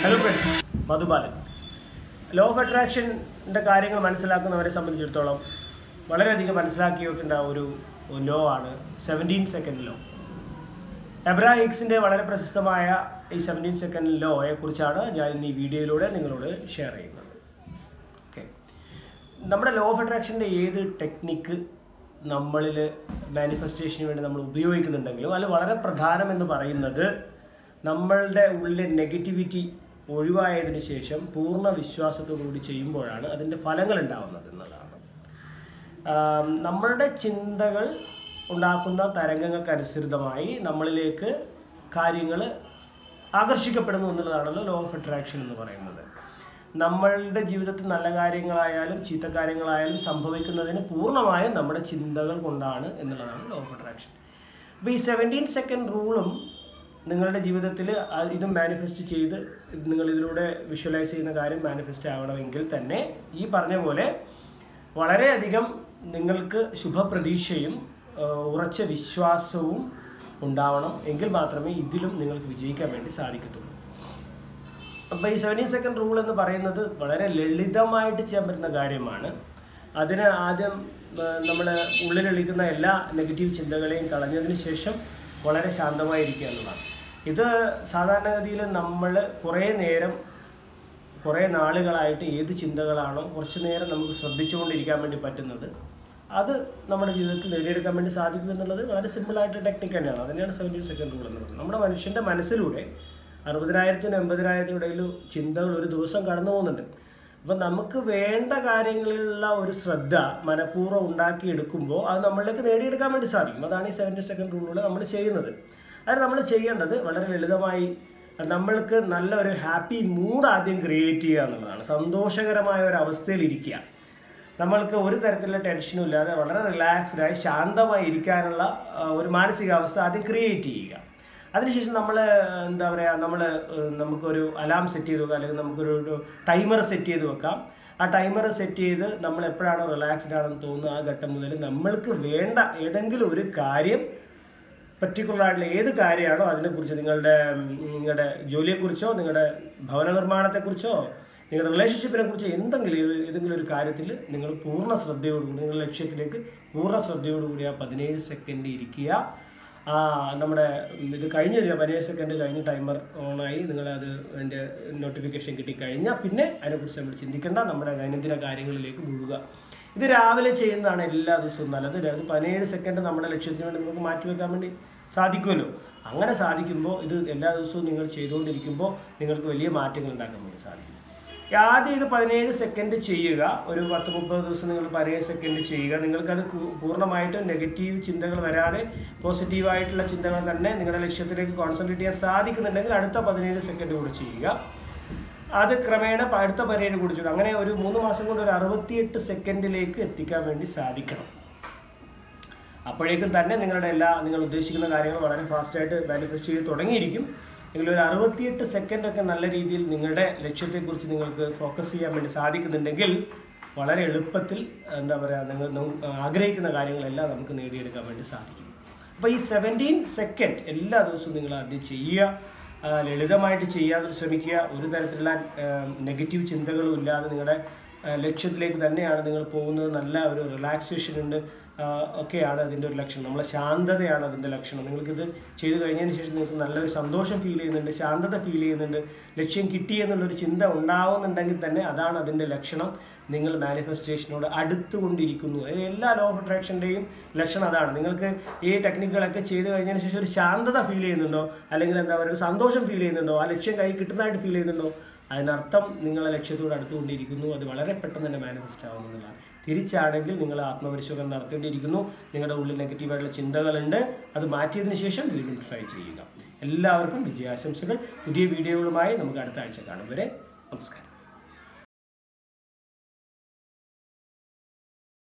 hello friends Madhubalan law of അട്രാക്ഷൻ്റെ കാര്യങ്ങൾ മനസ്സിലാക്കുന്നവരെ സംബന്ധിച്ചിടത്തോളം വളരെയധികം മനസ്സിലാക്കി വെക്കേണ്ട ഒരു ലോ ആണ് സെവൻറ്റീൻ സെക്കൻഡ് ലോ എബ്രാ ഹിക്സിൻ്റെ വളരെ പ്രശസ്തമായ ഈ സെവൻറ്റീൻ സെക്കൻഡ് ലോയെ കുറിച്ചാണ് ഞാൻ ഇന്ന് ഈ വീഡിയോയിലൂടെ നിങ്ങളോട് ഷെയർ ചെയ്യുന്നത് ഓക്കെ നമ്മുടെ ലോ ഓഫ് അട്രാക്ഷൻ്റെ ഏത് ടെക്നിക്ക് നമ്മളിൽ മാനിഫെസ്റ്റേഷന് വേണ്ടി നമ്മൾ ഉപയോഗിക്കുന്നുണ്ടെങ്കിലും അതിൽ വളരെ പ്രധാനമെന്ന് പറയുന്നത് നമ്മളുടെ ഉള്ളിലെ നെഗറ്റിവിറ്റി ഒഴിവായതിന് ശേഷം പൂർണ്ണ വിശ്വാസത്തോടുകൂടി ചെയ്യുമ്പോഴാണ് അതിൻ്റെ ഫലങ്ങൾ ഉണ്ടാവുന്നത് എന്നുള്ളതാണ് ആം, നമ്മളുടെ ചിന്തകൾ ഉണ്ടാക്കുന്ന തരംഗങ്ങൾക്കനുസൃതമായി നമ്മളിലേക്ക് കാര്യങ്ങൾ ആകർഷിക്കപ്പെടുന്നു എന്നുള്ളതാണല്ലോ ലോ ഓഫ് അട്രാക്ഷൻ എന്ന് പറയുന്നത് നമ്മളുടെ ജീവിതത്തിൽ നല്ല കാര്യങ്ങളായാലും ചീത്ത കാര്യങ്ങളായാലും സംഭവിക്കുന്നതിന് പൂർണ്ണമായും നമ്മുടെ ചിന്തകൾ കൊണ്ടാണ് എന്നുള്ളതാണ് ലോ ഓഫ് അട്രാക്ഷൻ അപ്പോൾ ഈ സെവൻറ്റീൻ സെക്കൻഡ് റൂളും നിങ്ങളുടെ ജീവിതത്തിൽ ഇത് മാനിഫെസ്റ്റ് ചെയ്ത് നിങ്ങൾ ഇതിലൂടെ വിഷ്വലൈസ് ചെയ്യുന്ന കാര്യം മാനിഫെസ്റ്റ് ആവണമെങ്കിൽ തന്നെ ഈ പറഞ്ഞ പോലെ വളരെയധികം നിങ്ങൾക്ക് ശുഭപ്രതീക്ഷയും ആ, ഉറച്ച വിശ്വാസവും ഉണ്ടാവണം എങ്കിൽ മാത്രമേ ഇതിലും നിങ്ങൾക്ക് വിജയിക്കാൻ വേണ്ടി സാധിക്കത്തുള്ളൂ അപ്പോൾ ഈ സെവൻറ്റീൻ സെക്കൻഡ് റൂൾ എന്ന് പറയുന്നത് വളരെ ലളിതമായിട്ട് ചെയ്യാൻ പറ്റുന്ന കാര്യമാണ് അതിന് ആദ്യം നമ്മൾ ഉള്ളിലൊളിക്കുന്ന എല്ലാ നെഗറ്റീവ് ചിന്തകളെയും കളഞ്ഞതിന് ശേഷം വളരെ ശാന്തമായിരിക്കുക എന്നുള്ളതാണ് ഇത് സാധാരണഗതിയിൽ നമ്മൾ കുറേ നേരം കുറേ നാളുകളായിട്ട് ഏത് ചിന്തകളാണോ കുറച്ച് നേരം നമുക്ക് ശ്രദ്ധിച്ചുകൊണ്ടിരിക്കാൻ വേണ്ടി പറ്റുന്നത് അത് നമ്മുടെ ജീവിതത്തിൽ നേടിയെടുക്കാൻ വേണ്ടി സാധിക്കും എന്നുള്ളത് വളരെ സിമ്പിളായിട്ട് ടെക്നിക്ക് തന്നെയാണ് അതിനെയാണ് സെവൻറ്റീൻ സെക്കൻഡ് റൂൾ എന്ന് പറയുന്നത് നമ്മുടെ മനുഷ്യൻ്റെ മനസ്സിലൂടെ അറുപതിനായിരത്തിനും എൺപതിനായിരത്തിനും ഇടയിൽ ചിന്തകൾ ഒരു ദിവസം കടന്നു പോകുന്നുണ്ട് അപ്പം നമുക്ക് വേണ്ട കാര്യങ്ങളിലുള്ള ഒരു ശ്രദ്ധ മനഃപൂർവ്വം ഉണ്ടാക്കിയെടുക്കുമ്പോൾ അത് നമ്മളിലേക്ക് നേടിയെടുക്കാൻ വേണ്ടി സാധിക്കും അതാണ് ഈ സെവൻറ്റി സെക്കൻഡ് റൂളിലൂടെ നമ്മൾ ചെയ്യുന്നത് അത് നമ്മൾ ചെയ്യേണ്ടത് വളരെ ലളിതമായി നമ്മൾക്ക് നല്ലൊരു ഹാപ്പി മൂഡ് ആദ്യം ക്രിയേറ്റ് ചെയ്യുക എന്നുള്ളതാണ് സന്തോഷകരമായ ഒരു അവസ്ഥയിൽ ഇരിക്കുക നമ്മൾക്ക് ഒരു തരത്തിലുള്ള ടെൻഷനും ഇല്ലാതെ വളരെ റിലാക്സ്ഡായി ശാന്തമായി ഇരിക്കാനുള്ള ആ, ഒരു മാനസികാവസ്ഥ ആദ്യം ക്രിയേറ്റ് ചെയ്യുക അതിനുശേഷം നമ്മൾ എന്താ പറയുക നമ്മൾ നമുക്കൊരു അലാം സെറ്റ് ചെയ്ത് വെക്കാം അല്ലെങ്കിൽ നമുക്കൊരു ഒരു ടൈമർ സെറ്റ് ചെയ്ത് വെക്കാം ആ ടൈമർ സെറ്റ് ചെയ്ത് നമ്മൾ എപ്പോഴാണോ റിലാക്സ്ഡ് ആണെന്ന് തോന്നുന്നത് ആ ഘട്ടം മുതൽ നമ്മൾക്ക് വേണ്ട ഏതെങ്കിലും ഒരു കാര്യം പർട്ടിക്കുലർ ആയിട്ടുള്ള ഏത് കാര്യമാണോ അതിനെക്കുറിച്ച് നിങ്ങളുടെ ഉം, നിങ്ങളുടെ ജോലിയെക്കുറിച്ചോ നിങ്ങളുടെ ഭവന നിർമ്മാണത്തെക്കുറിച്ചോ നിങ്ങളുടെ റിലേഷൻഷിപ്പിനെ കുറിച്ച് എന്തെങ്കിലും ഏത് ഏതെങ്കിലും ഒരു കാര്യത്തിൽ നിങ്ങൾ പൂർണ്ണ ശ്രദ്ധയോടുകൂടി നിങ്ങളുടെ ലക്ഷ്യത്തിലേക്ക് പൂർണ്ണ ശ്രദ്ധയോടുകൂടി ആ പതിനേഴ് സെക്കൻഡ് ഇരിക്കുക ആ നമ്മുടെ ഉം, ഇത് കഴിഞ്ഞ് തരിക പതിനേഴ് സെക്കൻഡ് കഴിഞ്ഞ് ടൈമർ ഓണായി നിങ്ങളത് അതിൻ്റെ നോട്ടിഫിക്കേഷൻ കിട്ടിക്കഴിഞ്ഞാൽ പിന്നെ അതിനെക്കുറിച്ച് നമ്മൾ ചിന്തിക്കേണ്ട നമ്മുടെ ദൈനംദിന കാര്യങ്ങളിലേക്ക് മുഴുകുക ഇത് രാവിലെ ചെയ്യുന്നതാണ് എല്ലാ ദിവസവും നല്ലത് അത് പതിനേഴ് സെക്കൻഡ് നമ്മുടെ ലക്ഷ്യത്തിന് വേണ്ടി നമുക്ക് മാറ്റിവെക്കാൻ വേണ്ടി സാധിക്കുമല്ലോ അങ്ങനെ സാധിക്കുമ്പോൾ ഇത് എല്ലാ ദിവസവും നിങ്ങൾ ചെയ്തുകൊണ്ടിരിക്കുമ്പോൾ നിങ്ങൾക്ക് വലിയ മാറ്റങ്ങൾ ഉണ്ടാക്കാൻ വേണ്ടി സാധിക്കും ആദ്യം ഇത് പതിനേഴ് സെക്കൻഡ് ചെയ്യുക ഒരു പത്ത് മുപ്പത് ദിവസം നിങ്ങൾ പതിനേഴ് സെക്കൻഡ് ചെയ്യുക നിങ്ങൾക്കത് കു- പൂർണ്ണമായിട്ടും നെഗറ്റീവ് ചിന്തകൾ വരാതെ പോസിറ്റീവായിട്ടുള്ള ചിന്തകൾ തന്നെ നിങ്ങളുടെ ലക്ഷ്യത്തിലേക്ക് കോൺസെൻട്രേറ്റ് ചെയ്യാൻ സാധിക്കുന്നുണ്ടെങ്കിൽ അടുത്ത പതിനേഴ് സെക്കൻഡ് കൂടെ ചെയ്യുക അത് ക്രമേണ പ- അടുത്ത പതിനേഴ് കൂടി ചെയ്യും അങ്ങനെ ഒരു മൂന്ന് മാസം കൊണ്ട് ഒരു അറുപത്തിയെട്ട് സെക്കൻഡിലേക്ക് എത്തിക്കാൻ വേണ്ടി സാധിക്കണം അപ്പോഴേക്കും തന്നെ നിങ്ങളുടെ എല്ലാ നിങ്ങൾ ഉദ്ദേശിക്കുന്ന കാര്യങ്ങൾ വളരെ ഫാസ്റ്റായിട്ട് മാനിഫെസ്റ്റ് ചെയ്ത് തുടങ്ങിയിരിക്കും എങ്കിൽ ഒരു അറുപത്തിയെട്ട് സെക്കൻഡൊക്കെ നല്ല രീതിയിൽ നിങ്ങളുടെ ലക്ഷ്യത്തെക്കുറിച്ച് നിങ്ങൾക്ക് ഫോക്കസ് ചെയ്യാൻ വേണ്ടി സാധിക്കുന്നുണ്ടെങ്കിൽ വളരെ എളുപ്പത്തിൽ എന്താ പറയുക നിങ്ങൾ നം- ആഗ്രഹിക്കുന്ന കാര്യങ്ങളെല്ലാം നമുക്ക് നേടിയെടുക്കാൻ വേണ്ടി സാധിക്കും അപ്പോൾ ഈ സെവൻറ്റീൻ സെക്കൻഡ് എല്ലാ ദിവസവും നിങ്ങൾ ആദ്യം ചെയ്യുക ആ, ലളിതമായിട്ട് ചെയ്യാൻ ശ്രമിക്കുക ഒരു തരത്തിലുള്ള നെഗറ്റീവ് ചിന്തകളും ഇല്ലാതെ നിങ്ങളുടെ ആ, ലക്ഷ്യത്തിലേക്ക് തന്നെയാണ് നിങ്ങൾ പോകുന്നത് നല്ല ഒരു റിലാക്സേഷൻ ഉണ്ട് ആ, ഒക്കെയാണ് അതിൻ്റെ ഒരു ലക്ഷണം നമ്മളെ ശാന്തതയാണ് അതിൻ്റെ ലക്ഷണം നിങ്ങൾക്കിത് ചെയ്തു കഴിഞ്ഞതിന് ശേഷം നിങ്ങൾക്ക് നല്ലൊരു സന്തോഷം ഫീൽ ചെയ്യുന്നുണ്ട് ശാന്തത ഫീൽ ചെയ്യുന്നുണ്ട് ലക്ഷ്യം കിട്ടി എന്നുള്ളൊരു ചിന്ത ഉണ്ടാവുന്നുണ്ടെങ്കിൽ തന്നെ അതാണ് അതിൻ്റെ ലക്ഷണം നിങ്ങൾ മാനിഫെസ്റ്റേഷനോട് അടുത്തുകൊണ്ടിരിക്കുന്നു അതായത് എല്ലാ ലോ ഓഫ് അട്രാക്ഷൻ്റെയും ലക്ഷണം അതാണ് നിങ്ങൾക്ക് ഈ ടെക്നിക്കുകളൊക്കെ ചെയ്ത് കഴിഞ്ഞതിന് ശേഷം ഒരു ശാന്തത ഫീൽ ചെയ്യുന്നുണ്ടോ അല്ലെങ്കിൽ എന്താ പറയുക ഒരു സന്തോഷം ഫീൽ ചെയ്യുന്നുണ്ടോ ആ ലക്ഷ്യം കൈ കിട്ടുന്നതായിട്ട് ഫീൽ ചെയ്യുന്നുണ്ടോ അതിനർത്ഥം നിങ്ങളെ ലക്ഷ്യത്തോട് അടുത്തുകൊണ്ടിരിക്കുന്നു അത് വളരെ പെട്ടെന്ന് തന്നെ മാനിഫെസ്റ്റ് ആവുന്നതാണ് തിരിച്ചാണെങ്കിൽ നിങ്ങൾ ആത്മപരിശോധന നടത്തേണ്ടിയിരിക്കുന്നു നിങ്ങളുടെ ഉള്ളിൽ നെഗറ്റീവായിട്ടുള്ള ചിന്തകളുണ്ട് അത് മാറ്റിയതിന് ശേഷം വീണ്ടും ട്രൈ ചെയ്യുക എല്ലാവർക്കും വിജയാശംസകൾ പുതിയ വീഡിയോകളുമായി നമുക്ക് അടുത്ത ആഴ്ച കാണും വരെ നമസ്കാരം